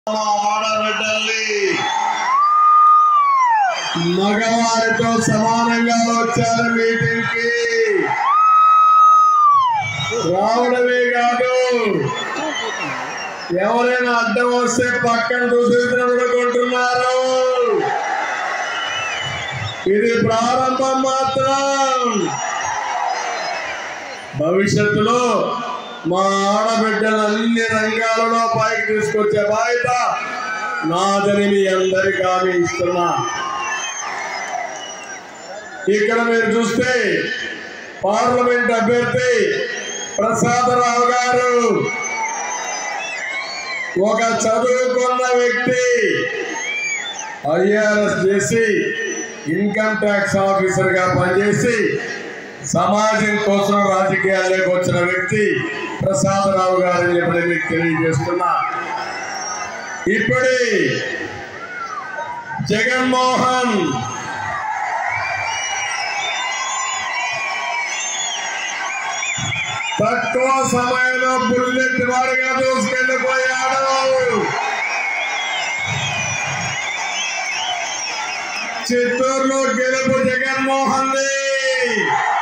మా ఆడబిడ్డల్ని మగవారితో సమానంగా వచ్చారు మీటింగ్ కి రావడమే కాదు ఎవరైనా అడ్డం వస్తే పక్కన దూసుకుంటున్నారు ఇది ప్రారంభం మాత్రం భవిష్యత్తులో మా ఆడబిడ్డలు అన్ని రంగాలలో పైకి తీసుకొచ్చే బాధ్యత నాదని మీ అందరికీ హామీ ఇస్తున్నా ఇక్కడ మీరు చూస్తే పార్లమెంట్ అభ్యర్థి ప్రసాదరావు గారు ఒక చదువుకున్న వ్యక్తి ఐఆర్ఎస్ చేసి ఇన్కమ్ ట్యాక్స్ ఆఫీసర్ గా పనిచేసి సమాజం కోసం రాజకీయాల్లోకి వచ్చిన వ్యక్తి ప్రసాదరావు గారిని ఇప్పుడు మీకు తెలియజేస్తున్నా ఇప్పుడే జగన్మోహన్ తక్కువ సమయంలో బుల్లెట్ వారిగా దూసుకెళ్ళిపోయాడు చిత్తూరులో గెలుపు జగన్మోహన్